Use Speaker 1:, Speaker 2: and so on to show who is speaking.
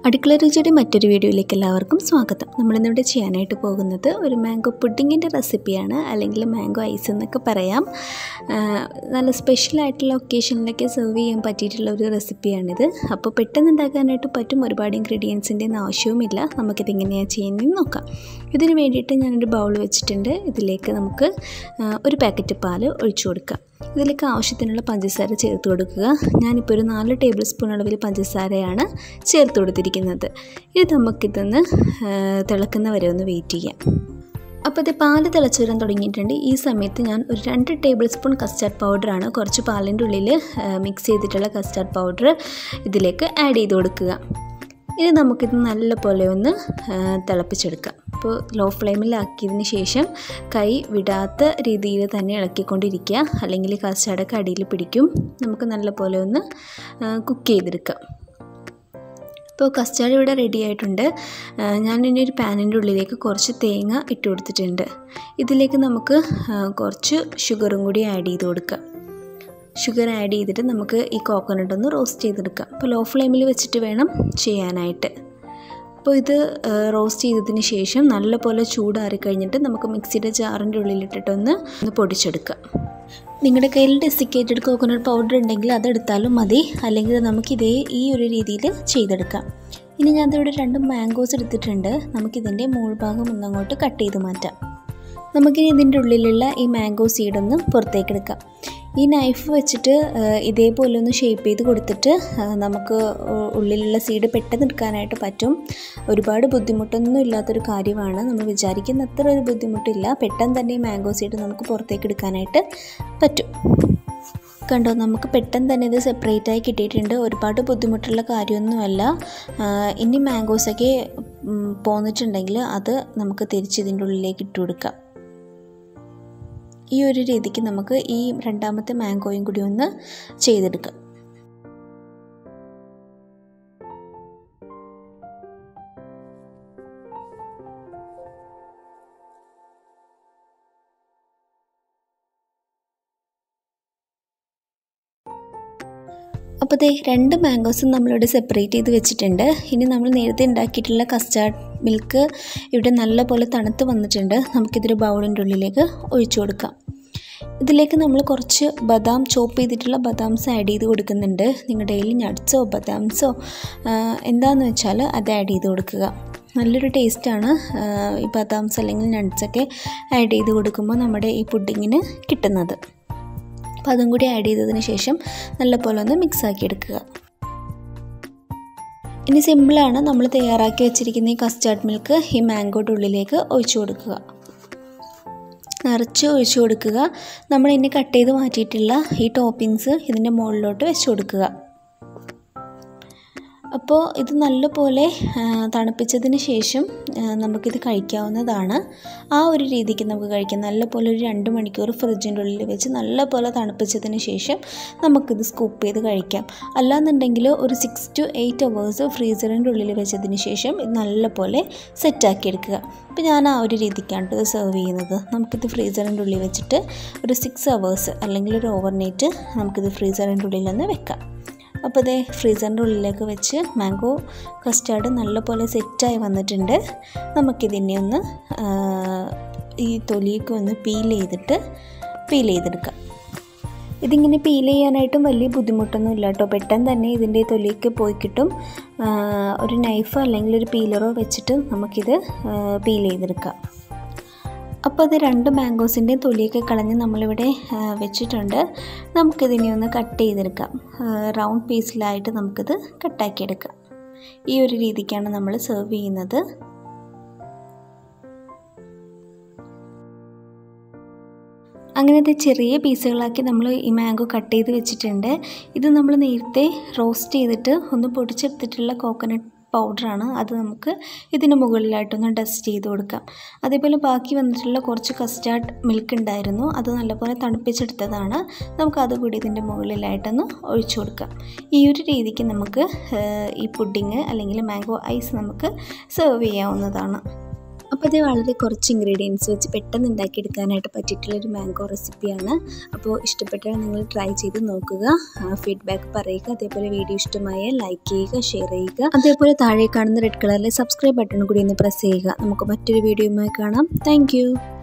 Speaker 1: അടുക്കള രുചിയുടെ മറ്റൊരു വീഡിയോയിലേക്ക് എല്ലാവർക്കും സ്വാഗതം നമ്മളിന്നിവിടെ ചെയ്യാനായിട്ട് പോകുന്നത് ഒരു മാംഗോ പുഡിങ്ങിൻ്റെ റെസിപ്പിയാണ് അല്ലെങ്കിൽ മാംഗോ ഐസ് എന്നൊക്കെ പറയാം ആ, നല്ല സ്പെഷ്യലായിട്ടുള്ള ഒക്കേഷനിലൊക്കെ സെർവ് ചെയ്യാൻ പറ്റിയിട്ടുള്ള ഒരു റെസിപ്പിയാണിത് അപ്പോൾ പെട്ടെന്ന് ഉണ്ടാക്കാനായിട്ട് പറ്റും ഒരുപാട് ഇൻഗ്രീഡിയൻസിൻ്റെ ഒന്നും ആവശ്യവുമില്ല നമുക്കിത് എങ്ങനെയാണ് ചെയ്യുന്നതെന്ന് നോക്കാം ഇതിന് വേണ്ടിയിട്ട് ഞാനൊരു ബൗൾ വെച്ചിട്ടുണ്ട് ഇതിലേക്ക് നമുക്ക് ആ, ഒരു പാക്കറ്റ് പാല് ഒഴിച്ചു കൊടുക്കാം ഇതിലേക്ക് ആവശ്യത്തിനുള്ള പഞ്ചസാര ചേർത്ത് കൊടുക്കുക ഞാനിപ്പോൾ ഒരു നാല് ടേബിൾ സ്പൂൺ അളവിൽ പഞ്ചസാരയാണ് ചേർത്ത് കൊടുത്തിരിക്കുന്നത് ഇത് നമുക്കിതൊന്ന് ആ, തിളക്കുന്ന വരെ ഒന്ന് വെയിറ്റ് ചെയ്യാം അപ്പോൾ ഇത് പാല് തിളച്ച് വരാൻ തുടങ്ങിയിട്ടുണ്ട് ഈ സമയത്ത് ഞാൻ ഒരു രണ്ട് ടേബിൾ സ്പൂൺ കസ്റ്റാർഡ് പൗഡറാണ് കുറച്ച് പാലിൻ്റെ ഉള്ളിൽ മിക്സ് ചെയ്തിട്ടുള്ള കസ്റ്റാർഡ് പൗഡർ ഇതിലേക്ക് ആഡ് ചെയ്ത് കൊടുക്കുക ഇനി നമുക്കിത് നല്ലപോലെ ഒന്ന് ആ, തിളപ്പിച്ചെടുക്കാം അപ്പോൾ ലോ ഫ്ലെയിമിലാക്കിയതിന് ശേഷം കൈ വിടാത്ത രീതിയിൽ തന്നെ ഇളക്കിക്കൊണ്ടിരിക്കുക അല്ലെങ്കിൽ കസ്റ്റാർഡൊക്കെ അടിയിൽ പിടിക്കും നമുക്ക് നല്ലപോലെ ഒന്ന് കുക്ക് ചെയ്തെടുക്കാം ഇപ്പോൾ കസ്റ്റാർഡ് ഇവിടെ റെഡി ആയിട്ടുണ്ട് ആ, ഞാൻ ഇനി ഒരു പാനിൻ്റെ ഉള്ളിലേക്ക് കുറച്ച് തേങ്ങ ഇട്ട് കൊടുത്തിട്ടുണ്ട് ഇതിലേക്ക് നമുക്ക് ആ, കുറച്ച് ഷുഗറും കൂടി ആഡ് ചെയ്ത് കൊടുക്കാം ഷുഗർ ആഡ് ചെയ്തിട്ട് നമുക്ക് ഈ കോക്കനട്ട് ഒന്ന് റോസ്റ്റ് ചെയ്തെടുക്കാം അപ്പോൾ ലോ ഫ്ലെയിമിൽ വെച്ചിട്ട് വേണം ചെയ്യാനായിട്ട് അപ്പോൾ ഇത് റോസ്റ്റ് ചെയ്തതിന് ശേഷം നല്ലപോലെ ചൂടാറി കഴിഞ്ഞിട്ട് നമുക്ക് മിക്സിയുടെ ജാറിൻ്റെ ഉള്ളിലിട്ടിട്ടൊന്ന് ഒന്ന് പൊടിച്ചെടുക്കാം നിങ്ങളുടെ കയ്യിൽ ഡെസിക്കേറ്റഡ് കോക്കനട്ട് പൗഡർ ഉണ്ടെങ്കിൽ അതെടുത്താലും മതി അല്ലെങ്കിൽ നമുക്ക് ഇതേ ഈ ഒരു രീതിയിൽ ചെയ്തെടുക്കാം ഇനി ഞാൻ ഇവിടെ രണ്ട് മാംഗോസ് എടുത്തിട്ടുണ്ട് നമുക്കിതിൻ്റെ മുകൾഭാഗം ഒന്നങ്ങോട്ട് കട്ട് ചെയ്ത് മാറ്റാം നമുക്കിനി ഇതിൻ്റെ ഉള്ളിലുള്ള ഈ മാംഗോ സീഡൊന്ന് പുറത്തേക്ക് എടുക്കാം ഈ നൈഫ് വെച്ചിട്ട് ആ, ഇതേപോലെ ഒന്ന് ഷേപ്പ് ചെയ്ത് കൊടുത്തിട്ട് ആ, നമുക്ക് ഉ- ഉള്ളിലുള്ള സീഡ് പെട്ടെന്ന് എടുക്കാനായിട്ട് പറ്റും ഒരുപാട് ബുദ്ധിമുട്ടൊന്നും ഇല്ലാത്തൊരു കാര്യമാണ് നമ്മൾ വിചാരിക്കുന്ന അത്ര ഒരു ബുദ്ധിമുട്ടില്ല പെട്ടെന്ന് തന്നെ ഈ മാംഗോ സീഡ് നമുക്ക് പുറത്തേക്ക് എടുക്കാനായിട്ട് പറ്റും കണ്ടോ നമുക്ക് പെട്ടെന്ന് തന്നെ ഇത് സെപ്പറേറ്റ് ആയി കിട്ടിയിട്ടുണ്ട് ഒരുപാട് ബുദ്ധിമുട്ടുള്ള കാര്യമൊന്നുമല്ല ആ, ഇനി മാംഗോസൊക്കെ ഉം, പോന്നിട്ടുണ്ടെങ്കിൽ അത് നമുക്ക് തിരിച്ച് ഇതിൻ്റെ ഉള്ളിലേക്ക് ഇട്ട് കൊടുക്കാം ഈ ഒരു രീതിക്ക് നമുക്ക് ഈ രണ്ടാമത്തെ മാംഗോയും കൂടി ഒന്ന് ചെയ്തെടുക്കാം അപ്പോൾ ദേ രണ്ട് മാംഗോസും നമ്മളിവിടെ സെപ്പറേറ്റ് ചെയ്ത് വെച്ചിട്ടുണ്ട് ഇനി നമ്മൾ നേരത്തെ ഉണ്ടാക്കിയിട്ടുള്ള കസ്റ്റാർഡ് മിൽക്ക് ഇവിടെ നല്ലപോലെ തണുത്ത് വന്നിട്ടുണ്ട് നമുക്കിതൊരു ബൗളിൻ്റെ ഉള്ളിലേക്ക് ഒഴിച്ചു കൊടുക്കാം ഇതിലേക്ക് നമ്മൾ കുറച്ച് ബദാം ചോപ്പ് ചെയ്തിട്ടുള്ള ബദാംസ് ആഡ് ചെയ്ത് കൊടുക്കുന്നുണ്ട് നിങ്ങളുടെ കയ്യിൽ നട്ട്സോ ബദാംസോ എന്താണെന്ന് വെച്ചാൽ അത് ആഡ് ചെയ്ത് കൊടുക്കുക നല്ലൊരു ടേസ്റ്റാണ് ഈ ബദാംസ് അല്ലെങ്കിൽ നട്ട്സൊക്കെ ആഡ് ചെയ്ത് കൊടുക്കുമ്പോൾ നമ്മുടെ ഈ പുഡിങ്ങിന് കിട്ടുന്നത് അപ്പോൾ അതും കൂടി ആഡ് ചെയ്തതിന് ശേഷം നല്ലപോലെ ഒന്ന് മിക്സ് ആക്കി എടുക്കുക ഇനി സിമ്പിളാണ് നമ്മൾ തയ്യാറാക്കി വെച്ചിരിക്കുന്ന ഈ കസ്റ്റാർഡ് മിൽക്ക് ഈ മാംഗോയുടെ ഉള്ളിലേക്ക് ഒഴിച്ചു കൊടുക്കുക നിറച്ച് ഒഴിച്ചു കൊടുക്കുക നമ്മൾ ഇനി കട്ട് ചെയ്ത് മാറ്റിയിട്ടുള്ള ഈ ടോപ്പിങ്സ് ഇതിൻ്റെ മുകളിലോട്ട് വെച്ച് കൊടുക്കുക അപ്പോൾ ഇത് നല്ലപോലെ ആ, തണുപ്പിച്ചതിന് ശേഷം ആ, നമുക്കിത് കഴിക്കാവുന്നതാണ് ആ ഒരു രീതിക്ക് നമുക്ക് കഴിക്കാം നല്ലപോലെ ഒരു രണ്ട് മണിക്കൂർ ഫ്രിഡ്ജിൻ്റെ ഉള്ളിൽ വെച്ച് നല്ലപോലെ തണുപ്പിച്ചതിന് ശേഷം നമുക്കിത് സ്കൂപ്പ് ചെയ്ത് കഴിക്കാം അല്ലാന്നുണ്ടെങ്കിൽ ഒരു സിക്സ് ടു എയ്റ്റ് അവേഴ്സ് ഫ്രീസറിൻ്റെ ഉള്ളിൽ വെച്ചതിന് ശേഷം ഇത് നല്ലപോലെ സെറ്റാക്കി എടുക്കുക അപ്പോൾ ഞാൻ ആ ഒരു രീതിക്കാണ് ഇത് സെർവ് ചെയ്യുന്നത് നമുക്കിത് ഫ്രീസറിൻ്റെ ഉള്ളിൽ വെച്ചിട്ട് ഒരു സിക്സ് അവേഴ്സ് അല്ലെങ്കിൽ ഒരു ഓവർനൈറ്റ് നമുക്കിത് ഫ്രീസറിൻ്റെ ഉള്ളിൽ ഒന്ന് വെക്കാം അപ്പോൾ ഇതേ ഫ്രീസറിൻ്റെ ഉള്ളിലേക്ക് വെച്ച് മാംഗോ കസ്റ്റാർഡ് നല്ലപോലെ സെറ്റായി വന്നിട്ടുണ്ട് നമുക്കിതിനെ ഒന്ന് ആ, ഈ തൊലിയൊക്കെ ഒന്ന് പീൽ ചെയ്തിട്ട് പീൽ ചെയ്തെടുക്കാം ഇതിങ്ങനെ പീൽ ചെയ്യാനായിട്ടും വലിയ ബുദ്ധിമുട്ടൊന്നും ഇല്ല കേട്ടോ പെട്ടെന്ന് തന്നെ ഇതിൻ്റെ തൊലിയൊക്കെ പോയി കിട്ടും ആ, ഒരു നൈഫോ അല്ലെങ്കിൽ ഒരു പീലറോ വെച്ചിട്ട് നമുക്കിത് പീൽ ചെയ്തെടുക്കാം അപ്പോൾ അത് രണ്ട് മാംഗോസിൻ്റെ തൊലിയൊക്കെ കളഞ്ഞ് നമ്മളിവിടെ ആ, വെച്ചിട്ടുണ്ട് നമുക്കിതിനെ ഒന്ന് കട്ട് ചെയ്തെടുക്കാം റൗണ്ട് പീസിലായിട്ട് നമുക്കിത് കട്ടാക്കിയെടുക്കാം ഈ ഒരു രീതിക്കാണ് നമ്മൾ സെർവ് ചെയ്യുന്നത് അങ്ങനത്തെ ചെറിയ പീസുകളാക്കി നമ്മൾ ഈ മാംഗോ കട്ട് ചെയ്ത് വെച്ചിട്ടുണ്ട് ഇത് നമ്മൾ നേരത്തെ റോസ്റ്റ് ചെയ്തിട്ട് ഒന്ന് പൊടിച്ചെടുത്തിട്ടുള്ള കോക്കനട്ട് പൗഡറാണ് അത് നമുക്ക് ഇതിന് മുകളിലായിട്ടൊന്ന് ഡസ്റ്റ് ചെയ്ത് കൊടുക്കാം അതേപോലെ ബാക്കി വന്നിട്ടുള്ള കുറച്ച് കസ്റ്റാർഡ് മിൽക്ക് ഉണ്ടായിരുന്നു അത് നല്ലപോലെ തണുപ്പിച്ചെടുത്തതാണ് നമുക്ക് അത് കൂടി ഇതിൻ്റെ മുകളിലായിട്ടൊന്ന് ഒഴിച്ചു കൊടുക്കാം ഈ ഒരു രീതിക്ക് നമുക്ക് ഈ പുഡിങ് അല്ലെങ്കിൽ മാംഗോ ഐസ് നമുക്ക് സെർവ് ചെയ്യാവുന്നതാണ് അപ്പോൾ ഇത് വളരെ കുറച്ച് ഇൻഗ്രീഡിയൻസ് വെച്ച് പെട്ടെന്ന് ഉണ്ടാക്കിയെടുക്കാനായിട്ട് പറ്റിയിട്ടുള്ളൊരു മാംഗോ റെസിപ്പിയാണ് അപ്പോൾ ഇഷ്ടപ്പെട്ടാൽ നിങ്ങൾ ട്രൈ ചെയ്ത് നോക്കുക ഫീഡ്ബാക്ക് പറയുക അതേപോലെ വീഡിയോ ഇഷ്ടമായ ലൈക്ക് ചെയ്യുക ഷെയർ ചെയ്യുക അതേപോലെ താഴെ കാണുന്ന റെഡ് കളറിലെ സബ്സ്ക്രൈബ് ബട്ടൺ കൂടി ഒന്ന് പ്രസ് ചെയ്യുക നമുക്ക് മറ്റൊരു വീഡിയോയുമായി കാണാം താങ്ക്